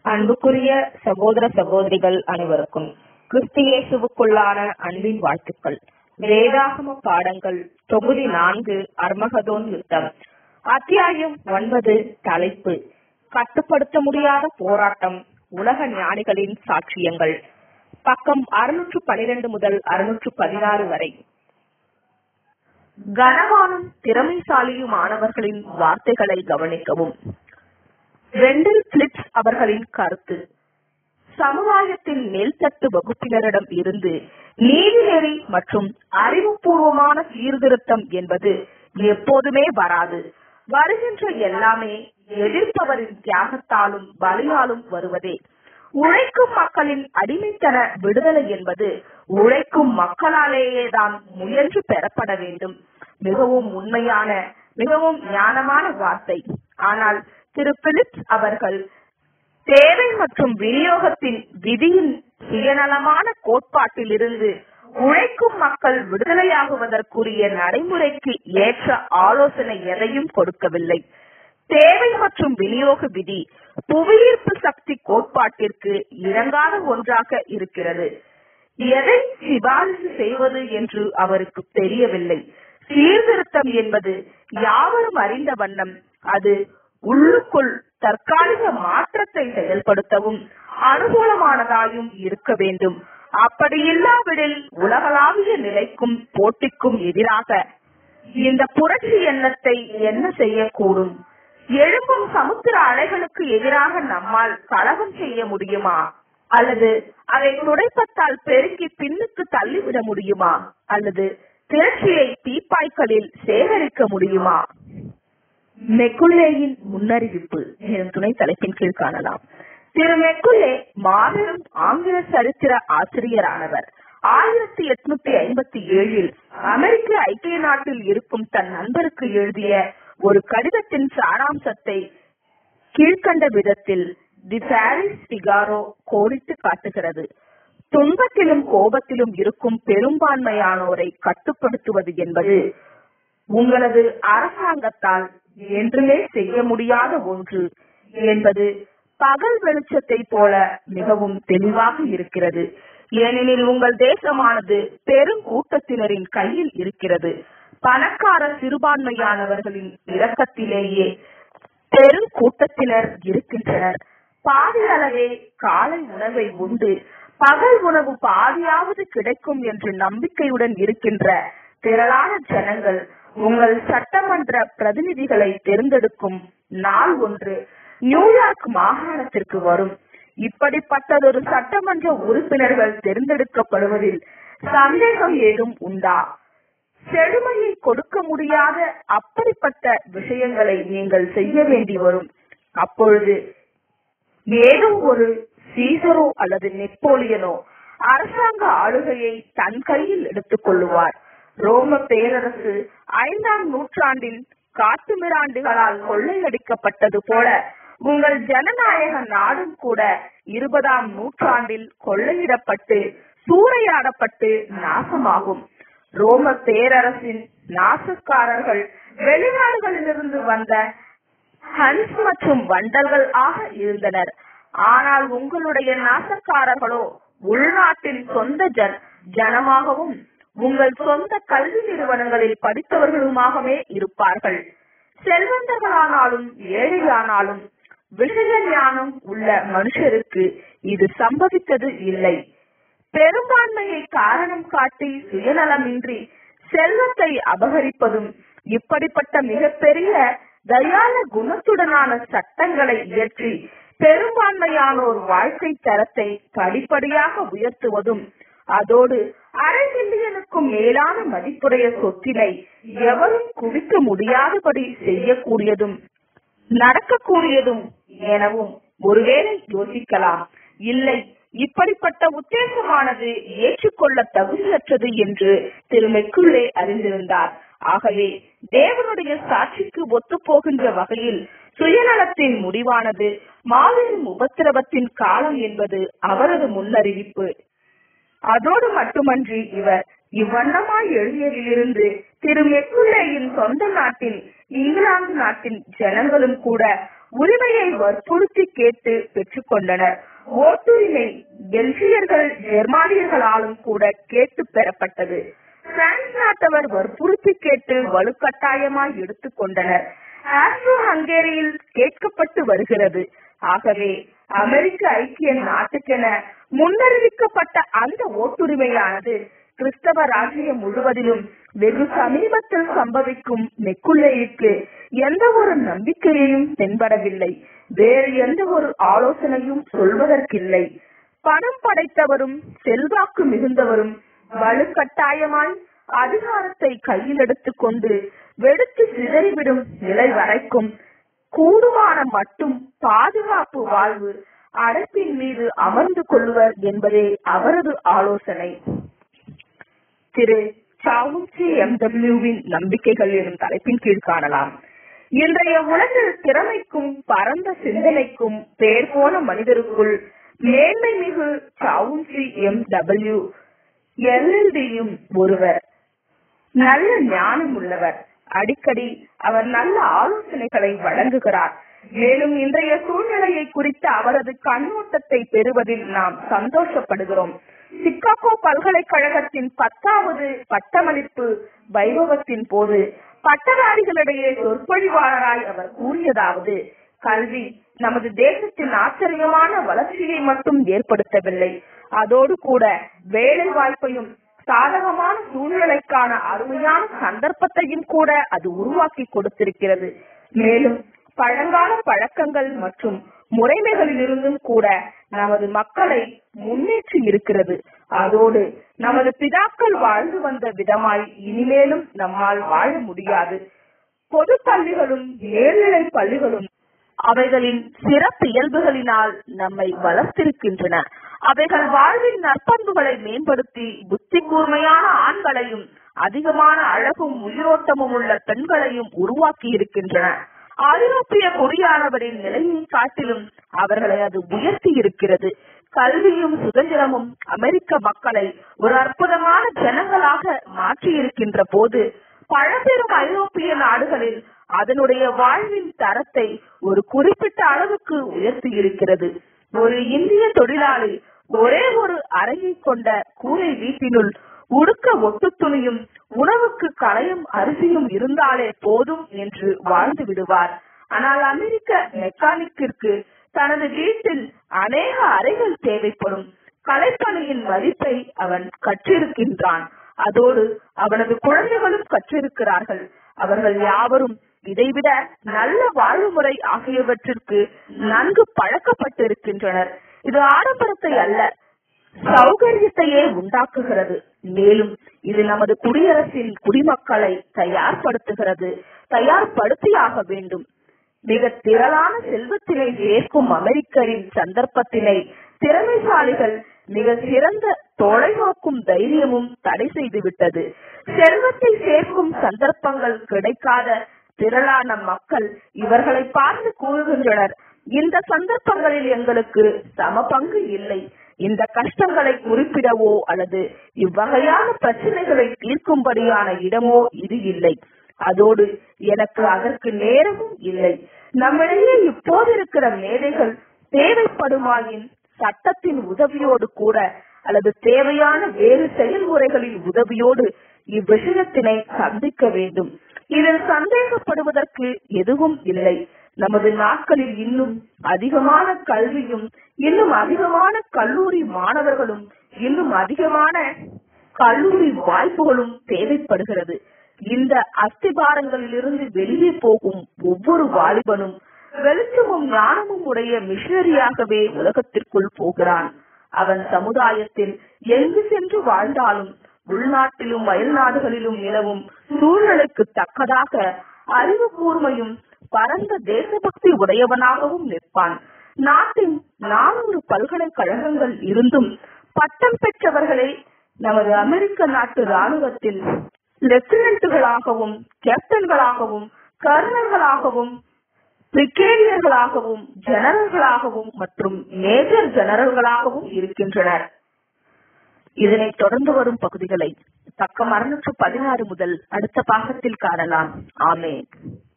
அன்புக்குரிய சகோதர சகோதரிகள் அனைவருக்கும் கிறிஸ்தியேசுவுக்குள்ளான அன்பின் வாழ்த்துக்கள் வேதாகம பாடங்கள் தொகுதி நான்கு அர்மகதோன் யுத்தம் அத்தியாயம் ஒன்பது தலைப்பு கட்டுப்படுத்த முடியாத போராட்டம் உலக ஞானிகளின் சாட்சியங்கள் பக்கம் அறுநூற்று பனிரெண்டு முதல் அறுநூற்று பதினாறு வரை கனவானும் திறமைசாலியுமானவர்களின் வார்த்தைகளை கவனிக்கவும் வெண்டில் பிலிப்ஸ் அவர்களின் கருத்து சமுதாயத்தின் மேல்தட்டு வகுப்பினரிடம் இருந்து நீதிநெறி மற்றும் அறிவுபூர்வமான சீர்திருத்தம் என்பது எப்போதுமே வராது வருகின்ற எல்லாமே எதிர்ப்பவரின் தியாகத்தாலும் பலியாலும் வருவதே உழைக்கும் மக்களின் அடிமைத்தன விடுதலை என்பது உழைக்கும் மக்களாலேயே தான் முயன்று பெறப்பட வேண்டும் மிகவும் உண்மையான மிகவும் ஞானமான வார்த்தை ஆனால் திரு பிலிப்ஸ் அவர்கள் தேவை மற்றும் விநியோகத்தின் விதியின் சுயநலமான கோட்பாட்டிலிருந்து உழைக்கும் மக்கள் விடுதலையாகுவதற்குரிய நடைமுறைக்கு ஏற்ற ஆலோசனை எதையும் கொடுக்கவில்லை தேவை மற்றும் விநியோக விதி புவியீர்ப்பு சக்தி கோட்பாட்டிற்கு இணங்காத ஒன்றாக இருக்கிறது எதை சிபாரிசு செய்வது என்று அவருக்கு தெரியவில்லை சீர்திருத்தம் என்பது யாவரும் அறிந்த வண்ணம் அது உள்ளுக்குள் தற்காலிக மாற்றத்தை செயல்படுத்தவும் அனுகூலமானதாயும் இருக்க வேண்டும் அப்படி இல்லாவிடில் உலகளாவிய நிலைக்கும் போட்டிக்கும் எதிராக இந்த புரட்சி எண்ணத்தை என்ன செய்யக்கூடும் எழும்பும் சமுத்திர அலைகளுக்கு எதிராக நம்மால் கலகம் செய்ய முடியுமா அல்லது அதை துடைப்பத்தால் பெருக்கி பின்னுக்கு தள்ளிவிட முடியுமா அல்லது திரட்சியை தீப்பாய்களில் சேகரிக்க முடியுமா மெக்குல்லேயின் முன்னறிவிப்பு எனும் துணை தலைப்பின் கீழ் காணலாம் திரு மெக்குல்லே மாபெரும் ஆங்கில சரித்திர ஆசிரியரானவர் ஆயிரத்தி எட்நூத்தி ஐம்பத்தி ஏழில் அமெரிக்க ஐக்கிய நாட்டில் இருக்கும் தன் நண்பருக்கு எழுதிய ஒரு கடிதத்தின் சாராம்சத்தை கீழ்கண்ட விதத்தில் தி பாரிஸ் பிகாரோ கோடிட்டு காட்டுகிறது துன்பத்திலும் கோபத்திலும் இருக்கும் பெரும்பான்மையானோரை கட்டுப்படுத்துவது என்பது உங்களது அரசாங்கத்தால் என்றுமே செய்ய முடியாத ஒன்று என்பது பகல் வெளிச்சத்தை போல மிகவும் தெளிவாக இருக்கிறது ஏனெனில் உங்கள் தேசமானது பெருங்கூட்டத்தினரின் கையில் இருக்கிறது பணக்கார சிறுபான்மையானவர்களின் இரக்கத்திலேயே பெருங்கூட்டத்தினர் இருக்கின்றனர் பாதி அளவே காலை உணவை உண்டு பகல் உணவு பாதியாவது கிடைக்கும் என்று நம்பிக்கையுடன் இருக்கின்ற திரளான ஜனங்கள் உங்கள் சட்டமன்ற பிரதிநிதிகளை தேர்ந்தெடுக்கும் நாள் ஒன்று நியூயார்க் மாகாணத்திற்கு வரும் இப்படிப்பட்டதொரு சட்டமன்ற உறுப்பினர்கள் தேர்ந்தெடுக்கப்படுவதில் சந்தேகம் ஏதும் உண்டா செழுமையை கொடுக்க முடியாத அப்படிப்பட்ட விஷயங்களை நீங்கள் செய்ய வேண்டி வரும் அப்பொழுது ஏதோ ஒரு சீசரோ அல்லது நெப்போலியனோ அரசாங்க ஆளுகையை தன் கையில் எடுத்துக் கொள்ளுவார் ரோம பேரரசு ஐந்தாம் நூற்றாண்டில் காட்டுமிராண்டுகளால் கொள்ளையடிக்கப்பட்டது போல உங்கள் ஜனநாயக நாடும் கூட இருபதாம் நூற்றாண்டில் கொள்ளையிடப்பட்டு சூறையாடப்பட்டு நாசமாகும் ரோம பேரரசின் நாசக்காரர்கள் வெளிநாடுகளிலிருந்து வந்த ஹன்ஸ் மற்றும் வண்டல்கள் ஆக இருந்தனர் ஆனால் உங்களுடைய நாசக்காரர்களோ உள்நாட்டின் சொந்த ஜன் ஜனமாகவும் உங்கள் சொந்த கல்வி நிறுவனங்களில் படித்தவர்களுமாகவே இருப்பார்கள் செல்வந்தர்களானாலும் ஏழையானாலும் விஷய ஞானம் உள்ள மனுஷருக்கு இது சம்பவித்தது இல்லை பெரும்பான்மையை காரணம் காட்டி சுயநலமின்றி செல்வத்தை அபகரிப்பதும் இப்படிப்பட்ட மிகப்பெரிய தயால குணத்துடனான சட்டங்களை இயற்றி பெரும்பான்மையானோர் வாழ்க்கை தரத்தை படிப்படியாக உயர்த்துவதும் அதோடு அரை மில்லியனுக்கும் மேலான மதிப்புடைய சொத்தினை எவரும் குவிக்க முடியாதபடி செய்யக்கூடியதும் நடக்கக்கூடியதும் எனவும் ஒருவேளை யோசிக்கலாம் இல்லை இப்படிப்பட்ட உத்தேசமானது ஏற்றுக்கொள்ள தகுதியற்றது என்று திரு மெக்குள்ளே அறிந்திருந்தார் ஆகவே தேவனுடைய சாட்சிக்கு ஒத்து போகின்ற வகையில் சுயநலத்தின் முடிவானது மாபெரும் உபத்திரவத்தின் காலம் என்பது அவரது முன்னறிவிப்பு அதோடு மட்டுமன்றி இவர் இவ்வண்ணமாய் எழுதியதிலிருந்து திரு மெக்குள்ளேயின் சொந்த நாட்டின் இங்கிலாந்து நாட்டின் ஜனங்களும் கூட உரிமையை வற்புறுத்தி கேட்டு பெற்றுக்கொண்டனர் ஓட்டுரிமை பெல்ஜியர்கள் ஜெர்மானியர்களாலும் கூட கேட்டு பெறப்பட்டது பிரான்ஸ் நாட்டவர் வற்புறுத்தி கேட்டு வலுக்கட்டாயமாய் எடுத்துக் கொண்டனர் ஆஸ்ட்ரோ ஹங்கேரியில் கேட்கப்பட்டு வருகிறது ஆகவே அமெரிக்க ஐக்கிய நாட்டுக்கென முன்னறிவிக்கப்பட்ட அந்த ஓட்டுரிமையானது கிறிஸ்தவ ராஜ்யம் முழுவதிலும் வெகு சமீபத்தில் சம்பவிக்கும் மெக்குள்ளேயுக்கு எந்த ஒரு நம்பிக்கையையும் தென்படவில்லை வேறு எந்த ஒரு ஆலோசனையும் சொல்வதற்கில்லை பணம் படைத்தவரும் செல்வாக்கு மிகுந்தவரும் வலுக்கட்டாயமாய் அதிகாரத்தை கையில் எடுத்துக் கொண்டு வெடித்து சிதறிவிடும் நிலை வரைக்கும் கூடுமான மட்டும் பாதுகாப்பு வாழ்வு அடைப்பின் மீது அமர்ந்து கொள்வர் என்பதே அவரது ஆலோசனை திரு சாவுச்சி எம் டபிள்யூவின் நம்பிக்கைகள் எனும் தலைப்பின் கீழ் காணலாம் இன்றைய உலகில் திறமைக்கும் பரந்த சிந்தனைக்கும் பேர் போன மனிதருக்குள் மேன்மை மிகு சாவுச்சி எம் டபிள்யூ எல்எல்டியும் ஒருவர் நல்ல ஞானம் உள்ளவர் அடிக்கடி அவர் நல்ல ஆலோசனைகளை வழங்குகிறார் மேலும் இன்றைய சூழ்நிலையை குறித்த அவரது கண்ணோட்டத்தை பெறுவதில் நாம் சந்தோஷப்படுகிறோம் சிக்காகோ பல்கலைக்கழகத்தின் பத்தாவது பட்டமளிப்பு வைபவத்தின் போது பட்டதாரிகளிடையே சொற்பொழிவாளராய் அவர் கூறியதாவது கல்வி நமது தேசத்தின் ஆச்சரியமான வளர்ச்சியை மட்டும் ஏற்படுத்தவில்லை அதோடு கூட வேலை வாய்ப்பையும் சாதகமான சூழ்நிலைக்கான அருமையான சந்தர்ப்பத்தையும் கூட அது உருவாக்கி கொடுத்திருக்கிறது மேலும் பழங்கால பழக்கங்கள் மற்றும் முறைமைகளிலிருந்தும் கூட நமது மக்களை முன்னேற்றி இருக்கிறது அதோடு நமது பிதாக்கள் வாழ்ந்து வந்த விதமாய் இனிமேலும் நம்மால் வாழ முடியாது பொது பள்ளிகளும் மேல்நிலை பள்ளிகளும் அவைகளின் சிறப்பு இயல்புகளினால் நம்மை வளர்த்திருக்கின்றன அவைகள் வாழ்வின் நற்பண்புகளை மேம்படுத்தி புத்தி கூர்மையான ஆண்களையும் அதிகமான அழகும் உயிரோட்டமும் உள்ள பெண்களையும் உருவாக்கி இருக்கின்றன ஐரோப்பிய குடியானவரின் நிலையை காட்டிலும் அவர்களை அது உயர்த்தி இருக்கிறது கல்வியும் சுதந்திரமும் அமெரிக்க மக்களை ஒரு அற்புதமான ஜனங்களாக மாற்றி இருக்கின்ற போது பழம்பெரும் ஐரோப்பிய நாடுகளில் அதனுடைய வாழ்வின் தரத்தை ஒரு குறிப்பிட்ட அளவுக்கு உயர்த்தி இருக்கிறது ஒரு இந்திய தொழிலாளி ஒரே ஒரு அறையை கொண்ட கூரை வீட்டினுள் உடுக்க ஒட்டு துணியும் உணவுக்கு களையும் அரிசியும் இருந்தாலே போதும் என்று வாழ்ந்து விடுவார் ஆனால் அமெரிக்க மெக்கானிக்கிற்கு தனது வீட்டில் அநேக அறைகள் தேவைப்படும் கலைப்பணியின் மதிப்பை அவன் கற்றிருக்கின்றான் அதோடு அவனது குழந்தைகளும் கற்றிருக்கிறார்கள் அவர்கள் யாவரும் இதைவிட நல்ல வாழ்வுமுறை ஆகியவற்றிற்கு நன்கு பழக்கப்பட்டிருக்கின்றனர் இது ஆடம்பரத்தை அல்ல சௌகரியத்தையே உண்டாக்குகிறது மேலும் இது நமது குடியரசின் குடிமக்களை தயார்படுத்துகிறது தயார்படுத்தியாக வேண்டும் மிக திரளான செல்வத்தினை சேர்க்கும் அமெரிக்கரின் சந்தர்ப்பத்தினை திறமைசாலிகள் மிக சிறந்த தொலைநோக்கும் தைரியமும் தடை செய்து விட்டது செல்வத்தை சேர்க்கும் சந்தர்ப்பங்கள் கிடைக்காத திரளான மக்கள் இவர்களை பார்த்து கூறுகின்றனர் இந்த சந்தர்ப்பங்களில் எங்களுக்கு சம பங்கு இல்லை இந்த கஷ்டங்களை குறிப்பிடவோ அல்லது இவ்வகையான பிரச்சனைகளை தீர்க்கும்படியான இடமோ இது இல்லை அதோடு எனக்கு அதற்கு நேரமும் இல்லை நம்மிடையே இப்போது இருக்கிற மேதைகள் தேவைப்படுமாயின் சட்டத்தின் உதவியோடு கூட அல்லது தேவையான வேறு செயல்முறைகளின் உதவியோடு இவ்விஷயத்தினை சந்திக்க வேண்டும் இதில் சந்தேகப்படுவதற்கு எதுவும் இல்லை நமது நாட்களில் இன்னும் அதிகமான கல்வியும் இன்னும் அதிகமான கல்லூரி மாணவர்களும் இன்னும் அதிகமான கல்லூரி வாய்ப்புகளும் தேவைப்படுகிறது இந்த அஸ்திபாரங்களிலிருந்து வெளியே போகும் ஒவ்வொரு வாலிபனும் வெளிச்சமும் ஞானமும் உடைய மிஷனரியாகவே உலகத்திற்குள் போகிறான் அவன் சமுதாயத்தில் எங்கு சென்று வாழ்ந்தாலும் உள்நாட்டிலும் அயல்நாடுகளிலும் நிலவும் சூழ்நிலைக்கு தக்கதாக அறிவு கூர்மையும் பரந்த தேசபக்தி உடையவனாகவும் நிற்பான் நாட்டின் நானூறு பல்கலைக்கழகங்கள் இருந்தும் பட்டம் பெற்றவர்களே நமது அமெரிக்க நாட்டு ராணுவத்தில் லெப்டினன்ட்டுகளாகவும் கேப்டன்களாகவும் கர்னல்களாகவும் பிரிகேடியர்களாகவும் ஜெனரல்களாகவும் மற்றும் மேஜர் ஜெனரல்களாகவும் இருக்கின்றனர் இதனைத் தொடர்ந்து வரும் பகுதிகளை பக்கம் அறுநூற்று பதினாறு முதல் அடுத்த பாகத்தில் காணலாம் ஆமே